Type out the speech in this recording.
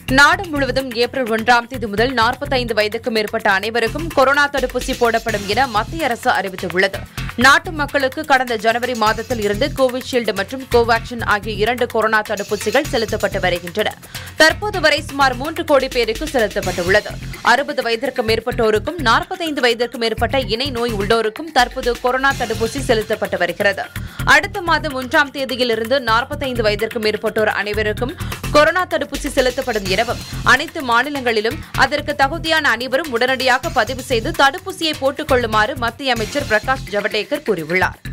நாடு முழுவதும் ஏப்ரல் ஒன்றாம் தேதி முதல் 45 வயதுக்கு மேற்பட்ட அனைவருக்கும் கொரோனா தடுப்பூசி போடப்படும் என மத்திய அரசு அறிவித்துள்ளது நாட்டு மக்களுக்கு கடந்த ஜனவரி மாதத்தில் இருந்து கோவிஷீல்டு மற்றும் கோவாக்சின் ஆகிய இரண்டு கொரோனா தடுப்பூசிகள் செலுத்தப்பட்டு வருகின்றன தற்போது வரை சுமார் மூன்று கோடி பேருக்கு செலுத்தப்பட்டுள்ளது அறுபது வயதிற்கு மேற்பட்டோருக்கும் 45 வயதிற்கு மேற்பட்ட இணை நோய் உள்ளோருக்கும் தற்போது கொரோனா தடுப்பூசி செலுத்தப்பட்டு வருகிறது அடுத்த மாதம் ஒன்றாம் தேதியிலிருந்து 45 வயதிற்கு மேற்பட்டோர் அனைவருக்கும் கொரோனா தடுப்பூசி செலுத்தப்படும் எனவும் அனைத்து மாநிலங்களிலும் அதற்கு தகுதியான அனைவரும் உடனடியாக பதிவு செய்து தடுப்பூசியை போட்டுக் கொள்ளுமாறு மத்திய அமைச்சர் பிரகாஷ் ஜவடேகர் கூறியுள்ளார்